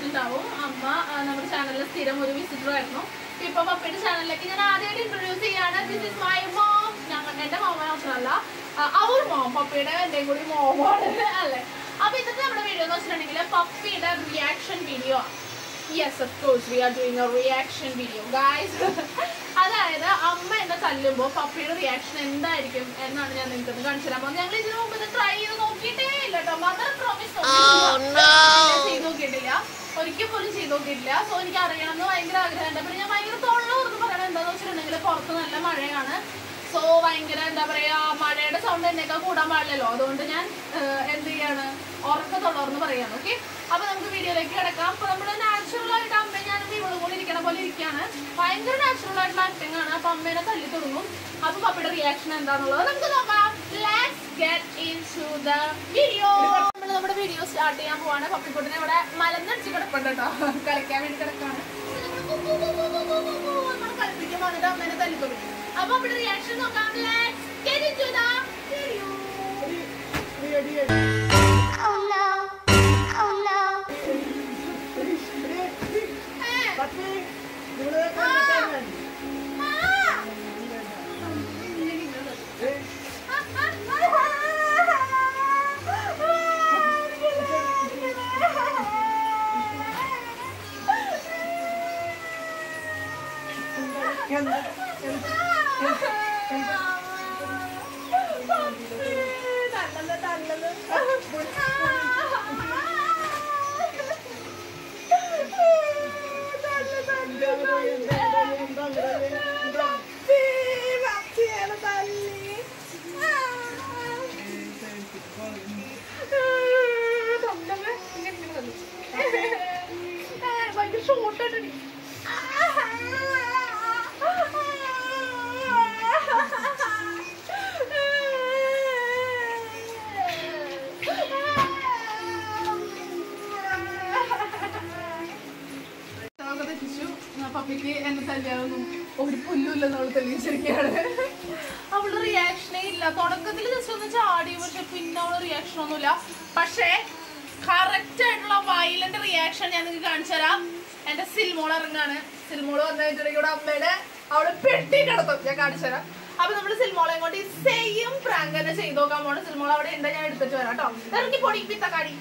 കണ്ടിട്ടുണ്ടാവും അമ്മ ആ, നമ്മുടെ ചാനലിൽ സ്ഥിരം ഒരു വിസിറ്റർ ആയിരുന്നു ഇപ്പൊ പപ്പയുടെ ചാനലിലേക്ക് ഞാൻ ആദ്യമായിട്ട് ഇൻട്രൊഡ്യൂസ് ചെയ്യാണ് ദിസ് ഇസ് മൈ മോം ഞങ്ങൾ എന്റെ മോമ മാത്രമല്ല അവർ മോം പപ്പയുടെ എന്റെയും കൂടി മോമാണ് അല്ലേ അപ്പൊ ഇന്നത്തെ നമ്മുടെ വീഡിയോ എന്ന് വെച്ചിട്ടുണ്ടെങ്കിൽ പപ്പിയുടെ reaction video yes of course we are doing a reaction video guys അതായത് അമ്മ എന്നെ തല്ലുമ്പോൾ പപ്പിയുടെ റിയാക്ഷൻ എന്തായിരിക്കും എന്നാണ് ഞാൻ നിങ്ങൾക്ക് കാണിച്ചു തരാൻ പോകുന്നത് ഞങ്ങൾ ഇതിനു മുമ്പ് ഇത് ട്രൈ ചെയ്ത് നോക്കിയിട്ടേ ഇല്ല കേട്ടോ മദർ പ്രോമിസ് ചെയ്ത് നോക്കിയിട്ടില്ല ഒരിക്കൽ പോലും ചെയ്ത് നോക്കിയിട്ടില്ല സോ എനിക്ക് അറിയണം എന്ന് ഭയങ്കര ആഗ്രഹമുണ്ട് പിന്നെ ഞാൻ ഭയങ്കര തൊള്ളൂർന്ന് പറയണത് എന്താന്ന് വെച്ചിട്ടുണ്ടെങ്കിൽ പുറത്ത് നല്ല മഴയാണ് സോ ഭയങ്കര എന്താ പറയാ മഴയുടെ സൗണ്ട് എന്നേക്കാൾ കൂടാൻ പാടില്ലല്ലോ അതുകൊണ്ട് ഞാൻ ഏഹ്, എന്ത് ചെയ്യാണ് ഉറക്കത്തുള്ളവർന്ന് പറയാണ് ഓക്കെ അപ്പൊ നമുക്ക് വീഡിയോയിലേക്ക് കിടക്കാം അപ്പൊ നമ്മുടെ നാച്ചുറൽ ആയിട്ട് അമ്മ ഞാനും ഇവളും കൂടി ഇരിക്കണ പോലെ ഇരിക്കുകയാണ് ഭയങ്കര നാച്ചുറൽ ആയിട്ടുള്ള ആക്ടിങ് ആണ് അപ്പൊ അമ്മേനെ തല്ലി തുടങ്ങും അപ്പൊ പപ്പയുടെ റിയാക്ഷൻ എന്താണെന്നുള്ളത് നമുക്ക് നോക്കാം let's get into the video നമ്മൾ നമ്മുടെ വീഡിയോ സ്റ്റാർട്ട് ചെയ്യാൻ പോവാണ് പപ്പിക്കുട്ടിനെ ഇവിടെ മലന്നടിച്ച് കിടപ്പുണ്ട് കേട്ടോ കളിക്കാൻ വേണ്ടി കിടക്കാണ് നമ്മൾ കളിപ്പിക്കാൻ വന്നിട്ട് അമ്മേനെ തല്ലി തുടങ്ങി അപ്പൊ അവിടെ റിയാക്ഷൻ നോക്കാം let's get into the video Oh no. Oh no. ഭയങ്കര ഷോർട്ടായിട്ട് ഒക്കെ തെറ്റിച്ചു ആ പപ്പിക്ക് എന്നെ തല്ലിയാതൊന്നും ഒരു പുല്ലുമില്ലെന്ന് അവള് തെളിയിച്ചിരിക്കുകയാണ് അവളുടെ റിയാക്ഷനേ ഇല്ല തുടക്കത്തിൽ ജസ്റ്റ് ഒന്ന് ചാടി പക്ഷെ പിന്നെ അവള് റിയാക്ഷൻ ഒന്നുമില്ല പക്ഷേ കറക്റ്റ് ആയിട്ടുള്ള വയലന്റ് റിയാക്ഷൻ ഞാൻ നിങ്ങൾക്ക് കാണിച്ചു തരാം എന്റെ സിൽമോൾ ഇറങ്ങാണ് സിൽമോൾ വന്നിട്ടുണ്ടെങ്കിൽ ഇവിടെ അമ്മയുടെ അവള് പെട്ടി കിടത്തും ഞാൻ കാണിച്ചു തരാം അപ്പൊ നമ്മള് സിൽമോളെ കൊണ്ട് സെയിം പ്രാങ്ക് തന്നെ ചെയ്ത് നോക്കാൻ പോണ സിൽമോൾ അവിടെ ഉണ്ട് ഞാൻ എടുത്തിട്ട് വരാം കേട്ടോ ഇറങ്ങി പൊടി പിത്തക്കാടി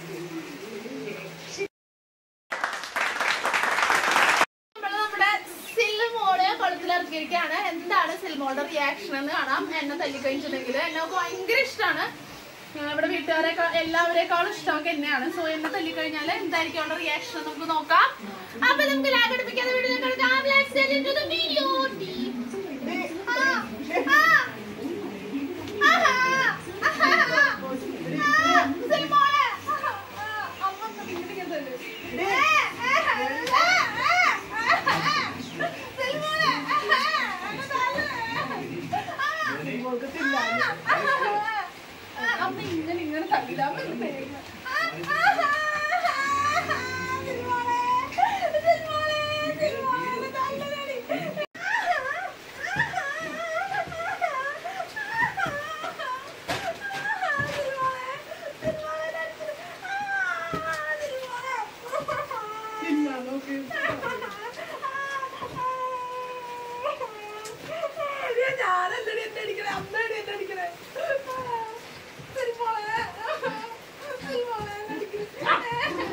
നമ്മള് നമ്മുടെ സിൽമോള് കൊളത്തിലിറക്കിയിരിക്കുകയാണ് എന്താണ് സിൽമോളുടെ റിയാക്ഷൻ എന്ന് കാണാം എന്നെ തല്ലിക്കഴിഞ്ഞിട്ടുണ്ടെങ്കിൽ എന്നെ ഭയങ്കര ഇഷ്ടമാണ് ഇവിടെ വീട്ടുകാരെക്കാൾ എല്ലാവരെക്കാളും ഇഷ്ടമൊക്കെ എന്നെയാണ് സോ എന്നെ തല്ലിക്കഴിഞ്ഞാൽ എന്തായിരിക്കും അവളുടെ റിയാക്ഷൻ നമുക്ക് നോക്കാം അപ്പൊ നമുക്ക് ലാഗ് അടുപ്പിക്കാതെ വീഡിയോ കിടക്കാം Let's get into the video. ആ, ആ, ആഹാ, ആഹാ, ആ, സിൽമോളെ. ആ, അമ്മ ഒന്ന് ഇങ്ങോട്ടേക്ക് തല്ലു. ഏ, ഏ, ഏ, ഏ, സിൽമോളെ. എന്നെ തല്ല്. ആ, ആ, അമ്മ ഇങ്ങനെ ഇങ്ങനെ തല്ലില്ല അമ്മ ഇങ്ങനെ തല്ലില്ല. ആ, ആഹാ, സിൽമോളെ, സിൽമോളെ, സിൽമോളെ തല്ലലടി. ഞാനല്ലടി എന്നെ അടിക്കണേ അമ്മയുടെ എന്നെ അടിക്കണേ സിൽമോളെ സിൽമോളെ എന്നെ അടിക്കണേ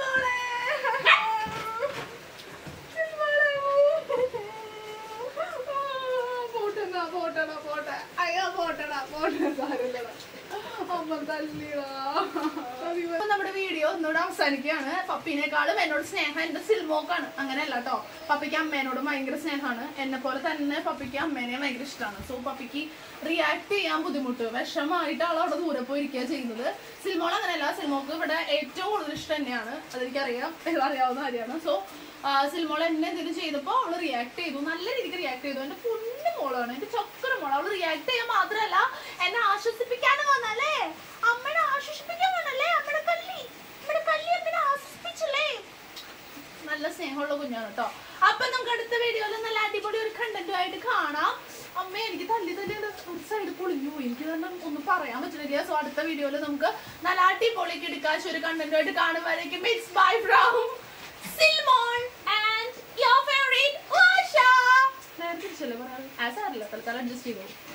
സിൽമോളെ ഇവിടെ അവസാനിക്കുകയാണ് പപ്പീനേക്കാളും എന്നോട് സ്നേഹം എന്റെ സിൽമോക്കാണ് അങ്ങനെയല്ല കേട്ടോ പപ്പിക്ക് അമ്മേനോട് ഭയങ്കര സ്നേഹമാണ് എന്നെ പോലെ തന്നെ പപ്പിക്ക് അമ്മേനെ ഭയങ്കര ഇഷ്ടമാണ് സോ പപ്പിക്ക് റിയാക്ട് ചെയ്യാൻ ബുദ്ധിമുട്ട് വിഷമായിട്ട് ആൾ അവിടെ ദൂരെ പോയി ഇരിക്കുക ചെയ്യുന്നത് സിൽമോൾ അങ്ങനെയല്ല സിൽമോക്ക് ഇവിടെ ഏറ്റവും കൂടുതൽ ഇഷ്ടം തന്നെയാണ് അതെനിക്കറിയാം അറിയാവുന്ന കാര്യമാണ് സോ സിൽമോൾ എന്നെ എന്തെങ്കിലും ചെയ്തപ്പോൾ അവള് റിയാക്ട് ചെയ്തു നല്ല രീതിക്ക് റിയാക്ട് ചെയ്തു എന്റെ പൊന്നു മോളാണ് എന്റെ ചക്കര മോള് അവള് റിയാക്ട് ചെയ്യാൻ മാത്രമല്ല എന്നെ ആശ്വസിപ്പിക്കാനും വന്നല്ലേ അമ്മനെ ആശ്വസിപ്പിക്കാൻ വന്നല്ലേ അമ്മയുടെ കല്ലി അമ്മയുടെ കല്ലി അമ്മനെ ആശ്വസിപ്പിച്ചല്ലേ നല്ല സ്നേഹമുള്ള കുഞ്ഞാണ് കേട്ടോ അപ്പൊ നമുക്ക് അടുത്ത വീഡിയോയിൽ നല്ല അടിപൊളി ഒരു കണ്ടന്റുമായിട്ട് കാണാം അമ്മ എനിക്ക് തല്ലി തല്ലി ഒരു സൈഡ് പൊളിഞ്ഞു പോയി. എനിക്ക് തന്നെ ഒന്നും പറയാൻ പറ്റില്ല സോ അടുത്ത വീഡിയോയിൽ നമുക്ക് നല്ല അടിപൊളി കിടക്കാശ ഒരു കണ്ടന്റുമായിട്ട് കാണുമ്പോഴേക്കും ഇറ്റ്സ് ബൈ ഫ്രം സിൽമോൺ ആൻഡ് യുവർ ഫേവറേറ്റ് നേരത്തെ തിരിച്ചല്ലേ പറയാറ് ആസ് അറിയില്ല തൽക്കാലം അഡ്ജസ്റ്റ് ചെയ്തോളൂ